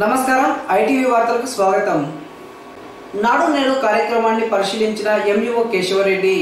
నమస్కారం ఐటీవీ వార్తలకు స్వాగతం నాడు నేడు కార్యక్రమాన్ని పరిశీలించిన ఎంఈఓ కేశవరెడ్డి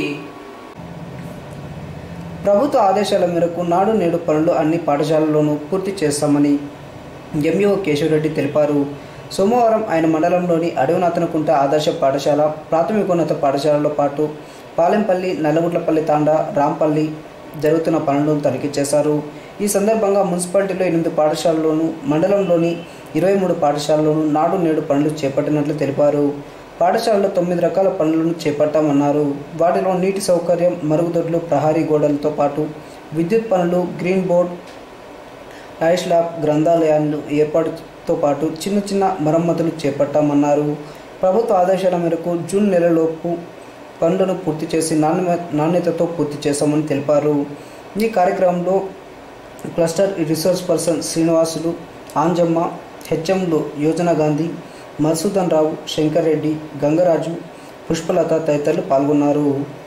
ప్రభుత్వ ఆదేశాల మేరకు నాడు నేడు పనులు అన్ని పాఠశాలల్లోనూ పూర్తి చేస్తామని ఎంఈఓ కేశవరెడ్డి తెలిపారు సోమవారం ఆయన మండలంలోని అడవినాథనకుంట ఆదర్శ పాఠశాల ప్రాథమికోన్నత పాఠశాలతో పాటు పాలెంపల్లి నల్లగుట్లపల్లి తాండా రాంపల్లి జరుగుతున్న పనులను తనిఖీ చేశారు ఈ సందర్భంగా మున్సిపాలిటీలో ఎనిమిది పాఠశాలల్లోనూ మండలంలోని ఇరవై మూడు పాఠశాలల్లోనూ నాడు నేడు పనులు చేపట్టినట్లు తెలిపారు పాఠశాలలో తొమ్మిది రకాల పనులను చేపట్టామన్నారు వాటిలో నీటి సౌకర్యం మరుగుదొడ్లు ప్రహారీ గోడలతో పాటు విద్యుత్ పనులు గ్రీన్ బోర్డ్ ఐస్ ల్యాబ్ గ్రంథాలయాలు ఏర్పాటుతో పాటు చిన్న చిన్న మరమ్మతులు చేపట్టామన్నారు ప్రభుత్వ ఆదేశాల మేరకు జూన్ నెలలోపు పనులను పూర్తి చేసి నాణ్య నాణ్యతతో పూర్తి చేశామని తెలిపారు ఈ కార్యక్రమంలో cluster resource person Srinivasulu Anjamma హెచ్ఎంలు యోజన గాంధీ మధుసూదన్ రావు శంకర్ రెడ్డి గంగరాజు పుష్పలత తదితరులు పాల్గొన్నారు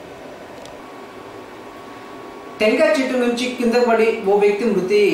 టెంకాయ చెట్టు నుంచి కింద పడి ఓ వ్యక్తి మృతి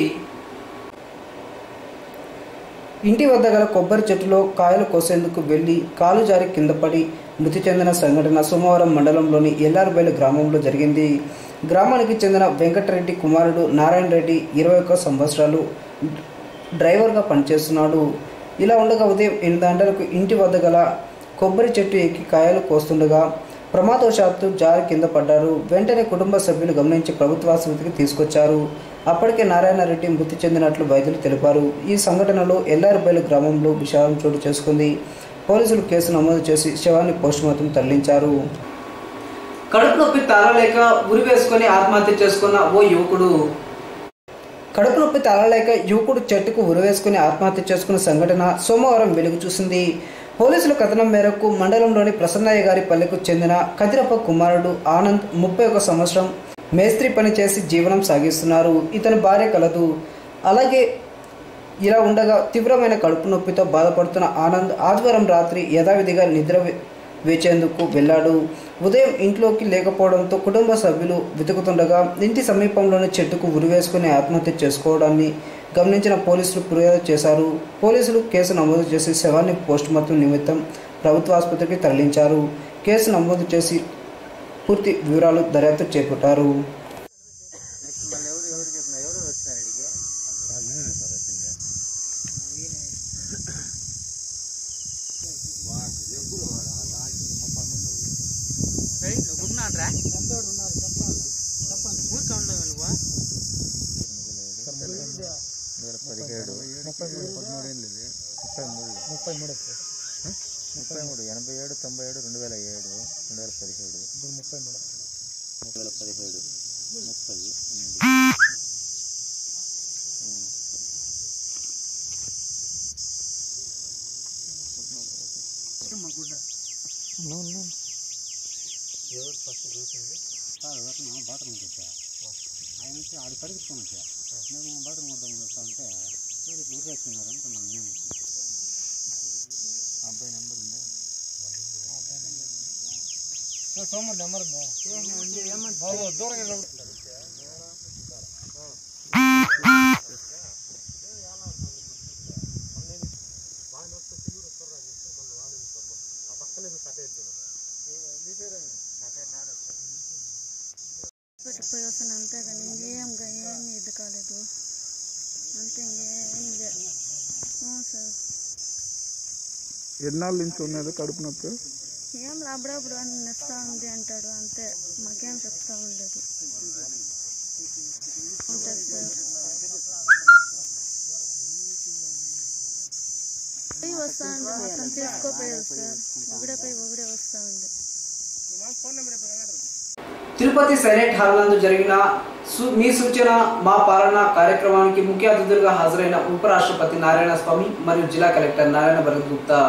ఇంటి వద్ద గల కొబ్బరి చెట్టులో కాయలు కోసేందుకు వెళ్లి కాలు జారి కింద పడి మృతి చెందిన సంఘటన సోమవారం మండలంలోని ఎల్లార్బైలు గ్రామంలో జరిగింది గ్రామానికి చెందిన వెంకటరెడ్డి కుమారుడు నారాయణ రెడ్డి ఇరవై ఒక్క సంవత్సరాలు డ్రైవర్గా పనిచేస్తున్నాడు ఇలా ఉండగా ఉదయం ఎనిమిది గంటలకు ఇంటి వద్ద గల కొబ్బరి చెట్టు ఎక్కి కాయలు కోస్తుండగా ప్రమాదవశాత్తు జారి కింద పడ్డారు వెంటనే కుటుంబ సభ్యులు గమనించి ప్రభుత్వ ఆసుపత్రికి తీసుకొచ్చారు అప్పటికే నారాయణరెడ్డి మృతి చెందినట్లు వైద్యులు తెలిపారు ఈ సంఘటనలో ఎల్లారిబైలు గ్రామంలో విషాదం చోటు చేసుకుంది పోలీసులు కేసు నమోదు చేసి శవాన్ని పోస్టుమార్టం తరలించారు కడుపు నొప్పి తాళలేక ఉరి వేసుకొని ఆత్మహత్య చేసుకున్న ఓ యువకుడు కడుపు నొప్పి తాళలేక యువకుడు చెట్టుకు ఉరివేసుకుని ఆత్మహత్య చేసుకున్న సంఘటన సోమవారం వెలుగు చూసింది పోలీసుల కథనం మేరకు మండలంలోని ప్రసన్నయ్య గారి పల్లెకు చెందిన కదిరప్ప కుమారుడు ఆనంద్ ముప్పై ఒక సంవత్సరం మేస్త్రి పని చేసి జీవనం సాగిస్తున్నారు ఇతని భార్య కలదు అలాగే ఇలా ఉండగా తీవ్రమైన కడుపు నొప్పితో బాధపడుతున్న ఆనంద్ ఆదివారం రాత్రి యథావిధిగా నిద్ర వే- వేచేందుకు వెళ్ళాడు ఉదయం ఇంట్లోకి లేకపోవడంతో కుటుంబ సభ్యులు వెతుకుతుండగా ఇంటి సమీపంలోని చెట్టుకు ఉరివేసుకుని ఆత్మహత్య చేసుకోవడాన్ని గమనించిన పోలీసులు ఫిర్యాదు చేశారు పోలీసులు కేసు నమోదు చేసి శవాన్ని పోస్టుమార్టం నిమిత్తం ప్రభుత్వ ఆసుపత్రికి తరలించారు కేసు నమోదు చేసి పూర్తి వివరాలు దర్యాప్తు చేపట్టారు పదిహేడు ముప్పై మూడు పదమూడు ఏళ్ళు ఇది ముప్పై మూడు ముప్పై మూడు ముప్పై మూడు ఎనభై ఏడు తొంభై ఏడు రెండు వేల ఏడు రెండు వేల పదిహేడు ముప్పై మూడు రెండు వేల పదిహేడు ముప్పై బాత్రూమ్ వచ్చా ఆయన వచ్చి ఆడు పరిగెత్తుకొని వచ్చా మేము బాత్రూమ్ వద్దాం వస్తా ఉంటే ఎవరు ఊరేస్తున్నారు అనుకున్నాం మేము అబ్బాయి నెంబర్ ఉందా సోమవారం నెంబర్ ఉందా బాబు దూరంగా పెట్టిపోయి వస్తాను అంతే కానీ ఇంకేం ఏం ఇది కాలేదు అంతే ఇంకేం లేదు అవును సార్ ఎన్నాళ్ళ నుంచి ఉన్నది కడుపు నొప్పి ఏం అప్పుడప్పుడు అని నెస్తా ఉంది అంటాడు అంతే మాకేం చెప్తా ఉండదు ఉంటుంది సార్ పోయి వస్తా ఉంది మొత్తం తీసుకోపోయేది సార్ ఒకడే పోయి ఒకడే వస్తా ఉంది తిరుపతి సెనేట్ హాల్ నందు జరిగిన సు- మీ సూచన మా పాలన కార్యక్రమానికి ముఖ్య అతిథులుగా హాజరైన ఉపరాష్ట్రపతి నారాయణ స్వామి మరియు జిల్లా కలెక్టర్ నారాయణ భరత్ గుప్తా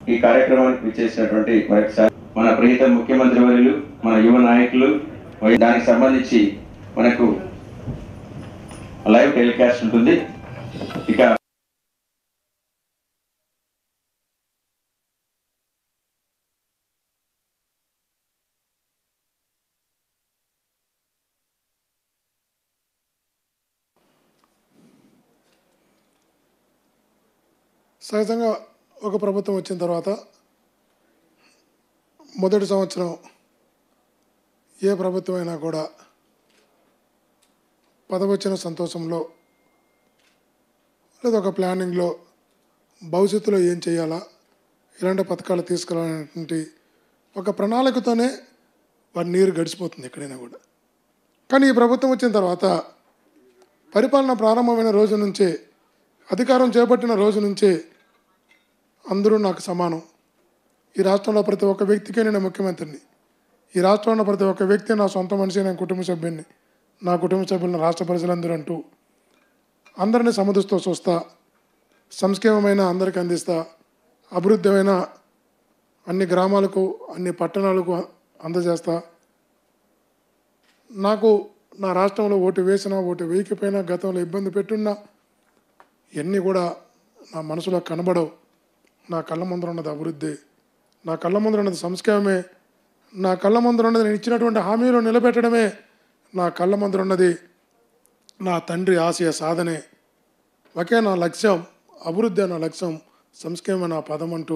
ఈ కార్యక్రమానికి విచ్చేసినటువంటి మరొకసారి మన ప్రీత ముఖ్యమంత్రి వర్యులు మన యువ నాయకులు మరియు దానికి సంబంధించి మనకు లైవ్ టెలికాస్ట్ ఉంటుంది ఇక సహజంగా ఒక ప్రభుత్వం వచ్చిన తర్వాత మొదటి సంవత్సరం ఏ ప్రభుత్వం అయినా కూడా పదవచ్చిన సంతోషంలో లేదా ఒక ప్లానింగ్లో భవిష్యత్తులో ఏం చేయాలా ఇలాంటి పథకాలు తీసుకురావాలనేటువంటి ఒక ప్రణాళికతోనే వారి నీరు గడిచిపోతుంది ఎక్కడైనా కూడా కానీ ఈ ప్రభుత్వం వచ్చిన తర్వాత పరిపాలన ప్రారంభమైన రోజు నుంచే అధికారం చేపట్టిన రోజు నుంచే అందరూ నాకు సమానం ఈ రాష్ట్రంలో ప్రతి ఒక్క వ్యక్తికి నేను ముఖ్యమంత్రిని ఈ రాష్ట్రంలో ప్రతి ఒక్క వ్యక్తి నా సొంత మనిషి నేను కుటుంబ సభ్యుడిని నా కుటుంబ సభ్యులను రాష్ట్ర ప్రజలందరూ అంటూ అందరినీ సమర్థిస్తూ చూస్తా సంక్షేమమైన అందరికీ అందిస్తా అభివృద్ధమైన అన్ని గ్రామాలకు అన్ని పట్టణాలకు అందజేస్తా నాకు నా రాష్ట్రంలో ఓటు వేసినా ఓటు వేయకపోయినా గతంలో ఇబ్బంది పెట్టున్నా ఇవన్నీ కూడా నా మనసులో కనబడవు నా కళ్ళ ముందర ఉన్నది అభివృద్ధి నా కళ్ళ ముందర ఉన్నది సంస్కారమే నా కళ్ళ ముందర ఉన్నది నేను ఇచ్చినటువంటి హామీలు నిలబెట్టడమే నా కళ్ళ ముందర ఉన్నది నా తండ్రి ఆశయ సాధనే ఒకే నా లక్ష్యం అభివృద్ధి నా లక్ష్యం సంస్కారమే నా పదం అంటూ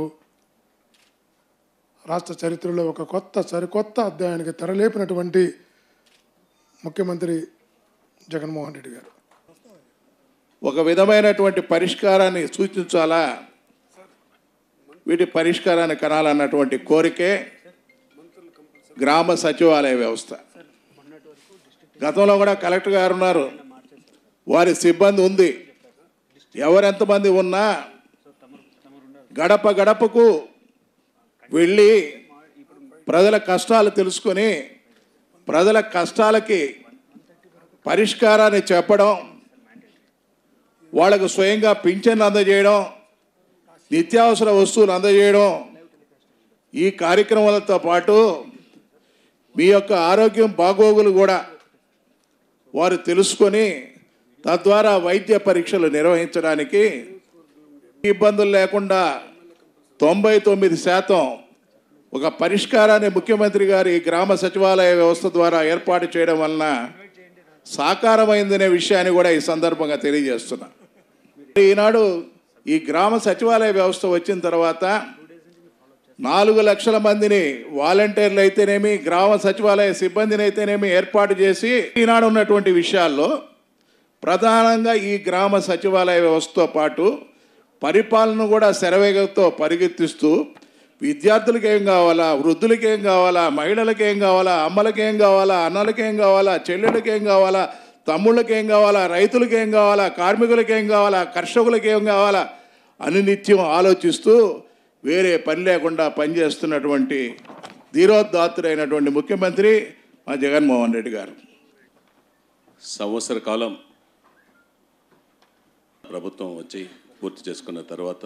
రాష్ట్ర చరిత్రలో ఒక కొత్త సరికొత్త అధ్యాయానికి తెరలేపినటువంటి ముఖ్యమంత్రి జగన్మోహన్ రెడ్డి గారు ఒక విధమైనటువంటి పరిష్కారాన్ని సూచించాలా వీటి పరిష్కారాన్ని కనాలన్నటువంటి కోరికే గ్రామ సచివాలయ వ్యవస్థ గతంలో కూడా కలెక్టర్ గారు ఉన్నారు వారి సిబ్బంది ఉంది ఎవరెంతమంది ఉన్నా గడప గడపకు వెళ్ళి ప్రజల కష్టాలు తెలుసుకొని ప్రజల కష్టాలకి పరిష్కారాన్ని చెప్పడం వాళ్ళకు స్వయంగా పింఛన్ అందజేయడం నిత్యావసర వస్తువులు అందజేయడం ఈ కార్యక్రమాలతో పాటు మీ యొక్క ఆరోగ్యం బాగోగులు కూడా వారు తెలుసుకొని తద్వారా వైద్య పరీక్షలు నిర్వహించడానికి ఇబ్బందులు లేకుండా తొంభై తొమ్మిది శాతం ఒక పరిష్కారాన్ని ముఖ్యమంత్రి గారి గ్రామ సచివాలయ వ్యవస్థ ద్వారా ఏర్పాటు చేయడం వలన సాకారమైందనే విషయాన్ని కూడా ఈ సందర్భంగా తెలియజేస్తున్నా ఈనాడు ఈ గ్రామ సచివాలయ వ్యవస్థ వచ్చిన తర్వాత నాలుగు లక్షల మందిని వాలంటీర్లు అయితేనేమి గ్రామ సచివాలయ సిబ్బందిని అయితేనేమి ఏర్పాటు చేసి ఈనాడు ఉన్నటువంటి విషయాల్లో ప్రధానంగా ఈ గ్రామ సచివాలయ వ్యవస్థతో పాటు పరిపాలన కూడా శరవేగంతో పరిగెత్తిస్తూ విద్యార్థులకి ఏం కావాలా వృద్ధులకి ఏం కావాలా మహిళలకి ఏం కావాలా అమ్మలకి ఏం కావాలా అన్నలకి ఏం కావాలా చెల్లెలకి ఏం కావాలా తమ్ముళ్ళకి ఏం కావాలా రైతులకి ఏం కావాలా కార్మికులకి ఏం కావాలా కర్షకులకి ఏం కావాలా అని నిత్యం ఆలోచిస్తూ వేరే పని లేకుండా పనిచేస్తున్నటువంటి ధీరోద్ధాత్తుడైనటువంటి ముఖ్యమంత్రి మా జగన్మోహన్ రెడ్డి గారు సంవత్సర కాలం ప్రభుత్వం వచ్చి పూర్తి చేసుకున్న తర్వాత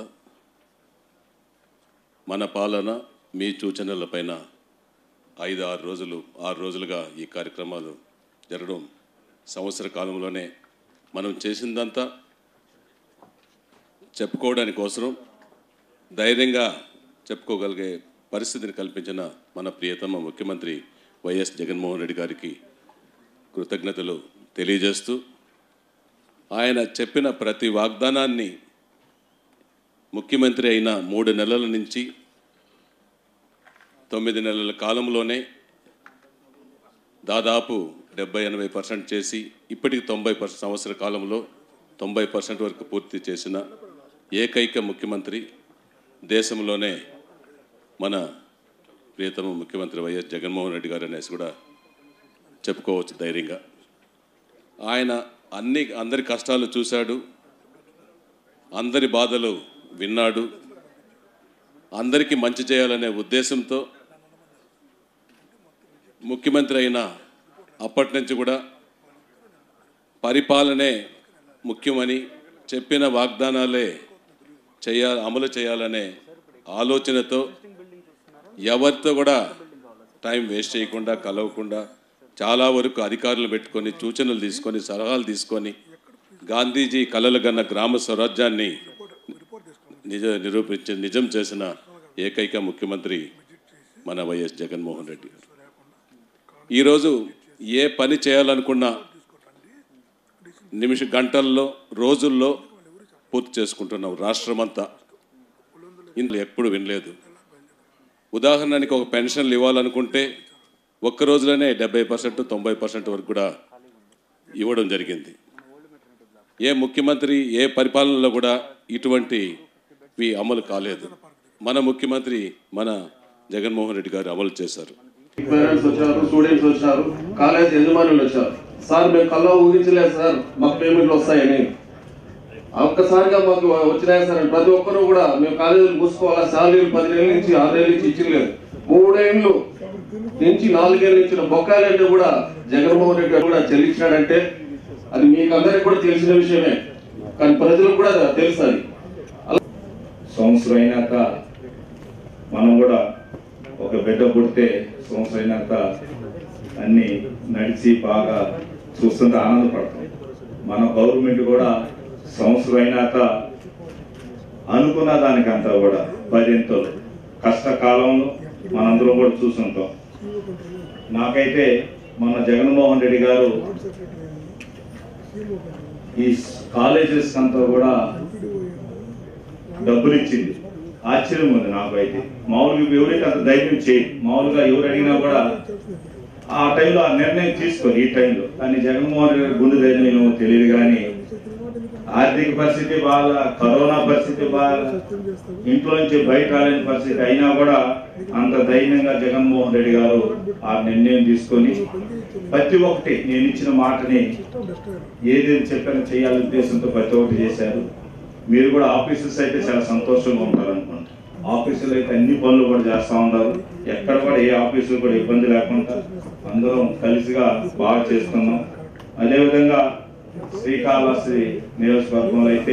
మన పాలన మీ సూచనలపైన ఐదు ఆరు రోజులు ఆరు రోజులుగా ఈ కార్యక్రమాలు జరగడం సంవత్సర కాలంలోనే మనం చేసిందంతా చెప్పుకోవడానికి అవసరం ధైర్యంగా చెప్పుకోగలిగే పరిస్థితిని కల్పించిన మన ప్రియతమ ముఖ్యమంత్రి వైఎస్ జగన్మోహన్ రెడ్డి గారికి కృతజ్ఞతలు తెలియజేస్తూ ఆయన చెప్పిన ప్రతి వాగ్దానాన్ని ముఖ్యమంత్రి అయిన మూడు నెలల నుంచి తొమ్మిది నెలల కాలంలోనే దాదాపు డెబ్బై ఎనభై పర్సెంట్ చేసి ఇప్పటికి తొంభై పర్సెంట్ సంవత్సర కాలంలో తొంభై పర్సెంట్ వరకు పూర్తి చేసిన ఏకైక ముఖ్యమంత్రి దేశంలోనే మన ప్రియతమ ముఖ్యమంత్రి వైఎస్ జగన్మోహన్ రెడ్డి గారు అనేసి కూడా చెప్పుకోవచ్చు ధైర్యంగా ఆయన అన్ని అందరి కష్టాలు చూశాడు అందరి బాధలు విన్నాడు అందరికీ మంచి చేయాలనే ఉద్దేశంతో ముఖ్యమంత్రి అయిన అప్పటి నుంచి కూడా పరిపాలనే ముఖ్యమని చెప్పిన వాగ్దానాలే చేయ అమలు చేయాలనే ఆలోచనతో ఎవరితో కూడా టైం వేస్ట్ చేయకుండా కలవకుండా చాలా వరకు అధికారులు పెట్టుకొని సూచనలు తీసుకొని సలహాలు తీసుకొని గాంధీజీ కలలు కన్న గ్రామ స్వరాజ్యాన్ని నిజ నిరూపించి నిజం చేసిన ఏకైక ముఖ్యమంత్రి మన వైఎస్ జగన్మోహన్ రెడ్డి గారు ఈరోజు ఏ పని చేయాలనుకున్నా నిమిష గంటల్లో రోజుల్లో పూర్తి చేసుకుంటున్నాం రాష్ట్రమంతా ఇందులో ఎప్పుడు వినలేదు ఉదాహరణకి ఒక పెన్షన్లు ఇవ్వాలనుకుంటే ఒక్క రోజులోనే డెబ్బై పర్సెంట్ తొంభై పర్సెంట్ వరకు కూడా ఇవ్వడం జరిగింది ఏ ముఖ్యమంత్రి ఏ పరిపాలనలో కూడా ఇటువంటివి అమలు కాలేదు మన ముఖ్యమంత్రి మన జగన్మోహన్ రెడ్డి గారు అమలు చేశారు పేరెంట్స్ వచ్చారు స్టూడెంట్స్ వచ్చారు కాలేజ్ యజమానులు వచ్చారు సార్ మేము కల్లో ఊహించలేదు సార్ మాకు పేమెంట్లు వస్తాయని ఒక్కసారిగా మాకు వచ్చినాయి సార్ అని ప్రతి ఒక్కరు కూడా మేము కాలేజీలు మూసుకోవాలా శాలరీలు పదిహేను నుంచి ఆరేళ్ళ నుంచి ఇచ్చలేదు మూడేళ్ళు నుంచి నాలుగేళ్ళు ఇచ్చిన బొక్కాలంటే కూడా జగన్మోహన్ రెడ్డి గారు కూడా చెల్లించినాడంటే అది మీకు అందరికి కూడా తెలిసిన విషయమే కానీ ప్రజలకు కూడా తెలుసు అది సంవత్సరం అయినాక మనం కూడా ఒక బిడ్డ పుడితే సంవత్సరం అయినాక అన్ని నడిచి బాగా చూస్తుంటే ఆనందపడతాం మన గవర్నమెంట్ కూడా సంవత్సరం అయినాక అనుకున్న దానికంతా కూడా పదింతలు కష్టకాలంలో మనందరం కూడా చూసుంటాం నాకైతే మన జగన్మోహన్ రెడ్డి గారు ఈ కాలేజెస్ అంతా కూడా డబ్బులు ఇచ్చింది ఆశ్చర్యం ఉంది నాకు అయితే మామూలుగా ఎవరైతే అంత ధైర్యం చేయదు మామూలుగా ఎవరు అడిగినా కూడా ఆ టైంలో ఆ నిర్ణయం తీసుకోరు ఈ టైంలో కానీ జగన్మోహన్ రెడ్డి గారి గుండె ధైర్యం ఏమో తెలియదు కానీ ఆర్థిక పరిస్థితి బాగా కరోనా పరిస్థితి బాగా ఇంట్లో నుంచి బయట రాలేని పరిస్థితి అయినా కూడా అంత ధైర్యంగా జగన్మోహన్ రెడ్డి గారు ఆ నిర్ణయం తీసుకొని ప్రతి ఒక్కటి నేను ఇచ్చిన మాటని ఏదేది చెప్పినా చేయాలనే ఉద్దేశంతో ప్రతి ఒక్కటి చేశారు మీరు కూడా ఆఫీసర్స్ అయితే చాలా సంతోషంగా ఉంటారు అనుకుంటా ఆఫీసులో అయితే అన్ని పనులు కూడా చేస్తూ ఉంటారు ఎక్కడ కూడా ఏ ఆఫీసులు కూడా ఇబ్బంది లేకుండా అందరం కలిసిగా బాగా చేస్తున్నాం అదేవిధంగా శ్రీకాళహస్తి నియోజకవర్గంలో అయితే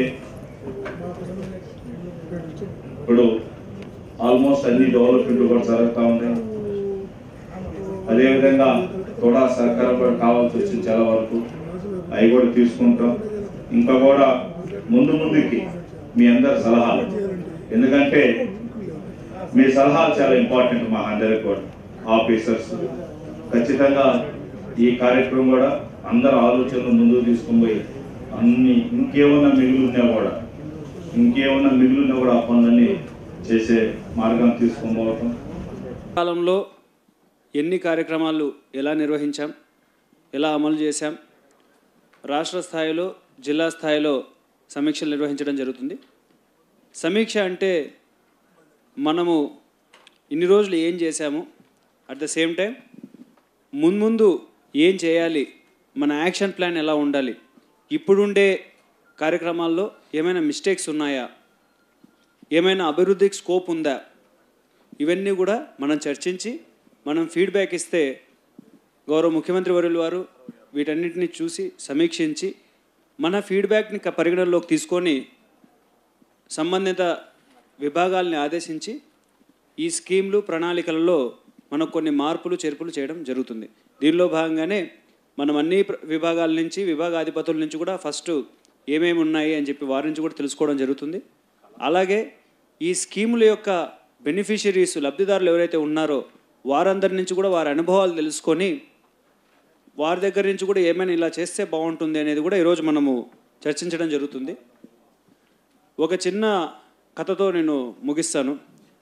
ఇప్పుడు ఆల్మోస్ట్ అన్ని డెవలప్మెంట్ కూడా జరుగుతూ ఉన్నాయి అదేవిధంగా కూడా సహకారం కూడా కావాల్సి వచ్చింది చాలా వరకు అవి కూడా తీసుకుంటాం ఇంకా కూడా ముందు ముందుకి మీ అందరి సలహాలు ఎందుకంటే మీ సలహాలు చాలా ఇంపార్టెంట్ మా అందరికి కూడా ఆఫీసర్స్ ఖచ్చితంగా ఈ కార్యక్రమం కూడా అందరి ఆలోచనలు ముందుకు తీసుకుని పోయి అన్ని ఇంకేమన్నా మిగిలి ఉన్నా కూడా ఇంకేమన్నా మిగిలి ఉన్నా కూడా ఆ పనులన్నీ చేసే మార్గం తీసుకొని పోవటం కాలంలో ఎన్ని కార్యక్రమాలు ఎలా నిర్వహించాం ఎలా అమలు చేశాం రాష్ట్ర స్థాయిలో జిల్లా స్థాయిలో సమీక్షలు నిర్వహించడం జరుగుతుంది సమీక్ష అంటే మనము ఇన్ని రోజులు ఏం చేశాము అట్ ద సేమ్ టైం ముందు ఏం చేయాలి మన యాక్షన్ ప్లాన్ ఎలా ఉండాలి ఇప్పుడుండే కార్యక్రమాల్లో ఏమైనా మిస్టేక్స్ ఉన్నాయా ఏమైనా అభివృద్ధికి స్కోప్ ఉందా ఇవన్నీ కూడా మనం చర్చించి మనం ఫీడ్బ్యాక్ ఇస్తే గౌరవ ముఖ్యమంత్రి వర్యులు వారు వీటన్నిటిని చూసి సమీక్షించి మన ఫీడ్బ్యాక్ని క- పరిగణనలోకి తీసుకొని సంబంధిత విభాగాల్ని ఆదేశించి ఈ స్కీమ్లు ప్రణాళికలలో మనకు కొన్ని మార్పులు చేర్పులు చేయడం జరుగుతుంది దీనిలో భాగంగానే మనం అన్ని ప్ర- విభాగాల నుంచి విభాగాధిపతుల నుంచి కూడా ఫస్ట్ ఏమేమి ఉన్నాయి అని చెప్పి వారి నుంచి కూడా తెలుసుకోవడం జరుగుతుంది అలాగే ఈ స్కీముల యొక్క బెనిఫిషరీస్ లబ్ధిదారులు ఎవరైతే ఉన్నారో వారందరి నుంచి కూడా వారి అనుభవాలు తెలుసుకొని వారి దగ్గర నుంచి కూడా ఏమైనా ఇలా చేస్తే బాగుంటుంది అనేది కూడా ఈరోజు మనము చర్చించడం జరుగుతుంది ఒక చిన్న కథతో నేను ముగిస్తాను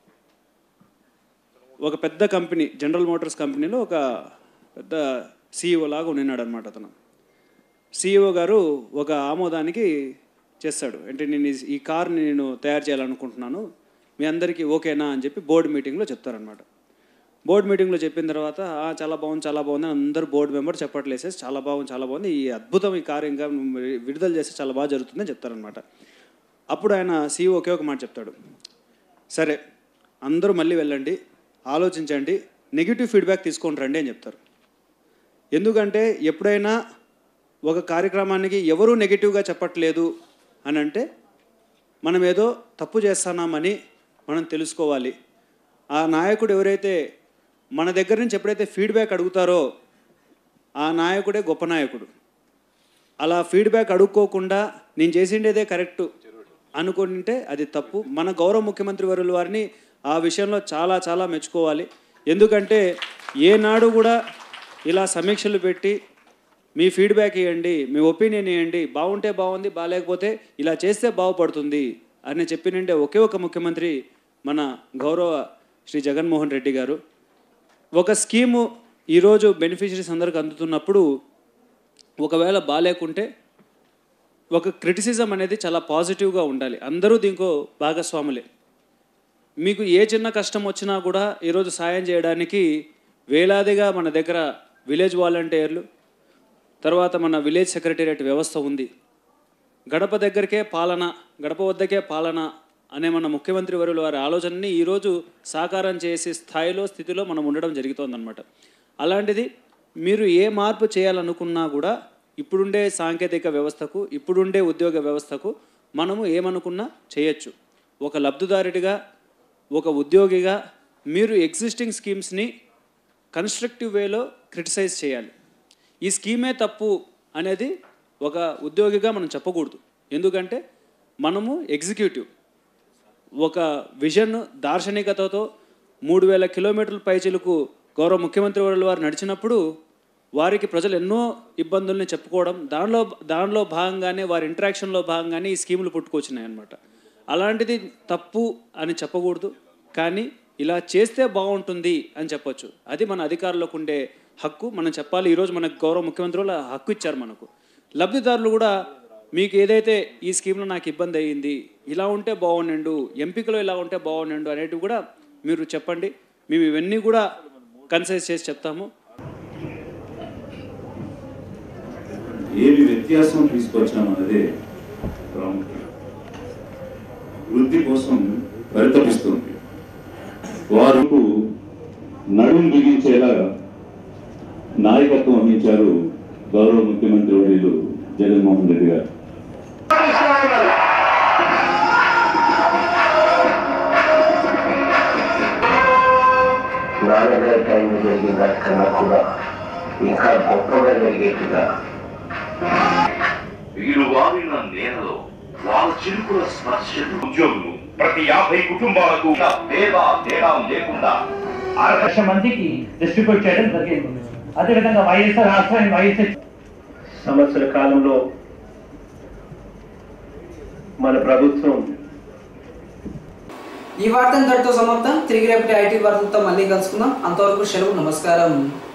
ఒక పెద్ద కంపెనీ జనరల్ మోటార్స్ కంపెనీలో ఒక పెద్ద సీఈఓ లాగా ఉన్నాడు అనమాట అతను సీఈఓ గారు ఒక ఆమోదానికి చేస్తాడు అంటే నేను ఈ- ఈ కార్ని నేను తయారు చేయాలనుకుంటున్నాను మీ అందరికీ ఓకేనా అని చెప్పి బోర్డు మీటింగ్లో చెప్తారనమాట బోర్డు మీటింగ్లో చెప్పిన తర్వాత "ఆ, చాలా బాగుంది చాలా బాగుంది అని అందరు బోర్డు మెంబర్ చెప్పట్లేసేసి చాలా బాగుంది చాలా బాగుంది ఈ అద్భుతం ఈ కారు ఇంకా విడుదల చేస్తే చాలా బాగా జరుగుతుందని చెప్తారనమాట అప్పుడు ఆయన సీఈఓ ఒకే ఒక మాట చెప్తాడు సరే అందరూ మళ్ళీ వెళ్ళండి ఆలోచించండి నెగిటివ్ ఫీడ్బ్యాక్ తీసుకొని రండి అని చెప్తారు ఎందుకంటే ఎప్పుడైనా ఒక కార్యక్రమానికి ఎవరూ నెగిటివ్గా చెప్పట్లేదు అని అంటే మనం ఏదో తప్పు చేస్తున్నామని మనం తెలుసుకోవాలి ఆ నాయకుడు ఎవరైతే మన దగ్గర నుంచి ఎప్పుడైతే ఫీడ్బ్యాక్ అడుగుతారో ఆ నాయకుడే గొప్ప నాయకుడు అలా ఫీడ్బ్యాక్ అడుక్కోకుండా నేను చేసిండేదే కరెక్టు అనుకుంటే అది తప్పు మన గౌరవ ముఖ్యమంత్రి వర్యుల వారిని ఆ విషయంలో చాలా చాలా మెచ్చుకోవాలి ఎందుకంటే ఏనాడు కూడా ఇలా సమీక్షలు పెట్టి మీ ఫీడ్బ్యాక్ ఇవ్వండి మీ ఒపీనియన్ ఇవ్వండి బాగుంటే బాగుంది బాగాలేకపోతే ఇలా చేస్తే బాగుపడుతుంది అని చెప్పినంటే ఒకే ఒక ముఖ్యమంత్రి మన గౌరవ శ్రీ జగన్మోహన్ రెడ్డి గారు ఒక స్కీము ఈరోజు బెనిఫిషరీస్ అందరికి అందుతున్నప్పుడు ఒకవేళ బాగాలేకుంటే ఒక క్రిటిసిజం అనేది చాలా పాజిటివ్గా ఉండాలి అందరూ దీనికో భాగస్వాములే మీకు ఏ చిన్న కష్టం వచ్చినా కూడా ఈరోజు సాయం చేయడానికి వేలాదిగా మన దగ్గర విలేజ్ వాలంటీర్లు తర్వాత మన విలేజ్ సెక్రటేరియట్ వ్యవస్థ ఉంది గడప దగ్గరికే పాలన గడప వద్దకే పాలన అనే మన ముఖ్యమంత్రి వర్యుల వారి ఆలోచనని ఈరోజు సాకారం చేసే స్థాయిలో స్థితిలో మనం ఉండడం జరుగుతోందన్నమాట అలాంటిది మీరు ఏ మార్పు చేయాలనుకున్నా కూడా ఇప్పుడుండే సాంకేతిక వ్యవస్థకు ఇప్పుడుండే ఉద్యోగ వ్యవస్థకు మనము ఏమనుకున్నా చేయొచ్చు ఒక లబ్ధిదారుడిగా ఒక ఉద్యోగిగా మీరు ఎగ్జిస్టింగ్ స్కీమ్స్ని కన్స్ట్రక్టివ్ వేలో క్రిటిసైజ్ చేయాలి ఈ స్కీమే తప్పు అనేది ఒక ఉద్యోగిగా మనం చెప్పకూడదు ఎందుకంటే మనము ఎగ్జిక్యూటివ్ ఒక విజన్ దార్శనికతతో మూడు వేల కిలోమీటర్ల పైచిలకు గౌరవ ముఖ్యమంత్రి వర్యుల వారు నడిచినప్పుడు వారికి ప్రజలు ఎన్నో ఇబ్బందుల్ని చెప్పుకోవడం దానిలో దానిలో భాగంగానే వారి ఇంటరాక్షన్లో భాగంగానే ఈ స్కీములు పుట్టుకొచ్చినాయి అనమాట అలాంటిది తప్పు అని చెప్పకూడదు కానీ ఇలా చేస్తే బాగుంటుంది అని చెప్పొచ్చు అది మన అధికారులకు ఉండే హక్కు మనం చెప్పాలి ఈరోజు మనకు గౌరవ ముఖ్యమంత్రి వాళ్ళు ఆ హక్కు ఇచ్చారు మనకు లబ్ధిదారులు కూడా మీకు ఏదైతే ఈ స్కీమ్లో నాకు ఇబ్బంది అయ్యింది ఇలా ఉంటే బాగుండండు ఎంపికలో ఇలా ఉంటే బాగుండండు అనేటివి కూడా మీరు చెప్పండి మేము ఇవన్నీ కూడా కన్సైజ్ చేసి చెప్తాము ఏమి వ్యత్యాసం తీసుకొచ్చామన్నదే ప్రాముఖ్యం వృద్ధి కోసం పరితపిస్తుంది వారు నడుం బిగించేలా నాయకత్వం వహించారు గౌరవ ముఖ్యమంత్రి వర్యులు జగన్మోహన్ రెడ్డి గారు నాన్నగారి టైంలో జరిగిన దానికన్నా కూడా ఇంకా గొప్పగా జరిగేట్టుగా వీరు వారిన నేలలో వాళ్ళ చిరుకుల స్పర్శలు ఉద్యోగులు ప్రతి యాభై కుటుంబాలకు పేద తేడా లేకుండా ఆరు లక్షల మందికి డిస్ట్రిబ్యూట్ చేయడం జరిగింది అదేవిధంగా వైఎస్ఆర్ రాష్ట్రాన్ని వైఎస్ఆర్ సంవత్సర కాలంలో మన ప్రభుత్వం ఈ వార్త ఇంతటితో సమాప్తం తిరిగి రేపటి ఐటీ వార్తలతో మళ్ళీ కలుసుకుందాం అంతవరకు సెలవు నమస్కారం